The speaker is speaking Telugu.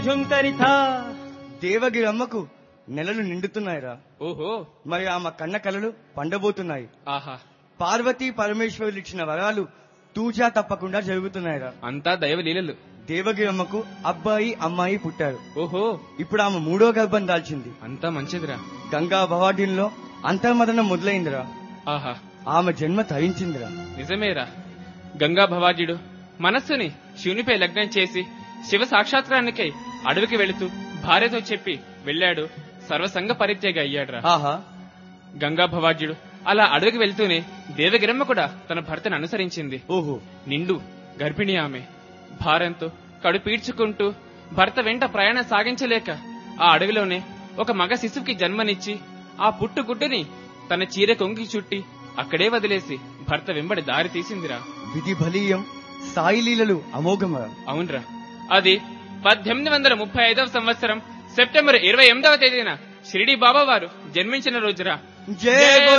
జుంతరిథ దేవగిరి అమ్మకు నెలలు నిండుతున్నాయిరా ఓహో మరి ఆమె కన్న కలలు పండబోతున్నాయి ఆహా పార్వతీ పరమేశ్వరులు ఇచ్చిన వరాలు తూచా తప్పకుండా జరుగుతున్నాయిరా అంతా దైవలీలలు దేవగిరి అమ్మకు అబ్బాయి అమ్మాయి పుట్టారు ఓహో ఇప్పుడు ఆమె మూడో గర్భం దాల్చింది అంతా మంచిదిరా గంగా భవాడీల్లో అంతర్మదనం మొదలైందిరా ఆహా ఆమె జన్మ తరించిందిరా నిజమేరా గంగా భవాజీడు మనస్సుని శివునిపై లగ్నం చేసి శివ సాక్షాత్కారానికై అడవికి వెళుతూ భార్యతో చెప్పి వెళ్ళాడు సర్వసంగ పరిత్యాగ అయ్యాడురా ఆహా గంగా భవాజీడు అలా అడవికి వెళ్తూనే దేవగిరమ్మ కూడా తన భర్తను అనుసరించింది ఓహో నిండు గర్భిణి ఆమె భారంతో కడు పీడ్చుకుంటూ భర్త వెంట ప్రయాణం సాగించలేక ఆ అడవిలోనే ఒక మగ శిశువుకి జన్మనిచ్చి ఆ పుట్టుగుడ్డుని తన చీర కొంగి చుట్టి అక్కడే వదిలేసి భర్త వెంబడి దారి తీసిందిరా విధి బలీయం సాయి లీలలు అమోఘమరా అవునరా అది పద్దెనిమిది వందల ముప్పై ఐదవ సంవత్సరం సెప్టెంబర్ ఇరవై ఎనిమిదవ తేదీన షిరిడి బాబా వారు జన్మించిన రోజురా జయ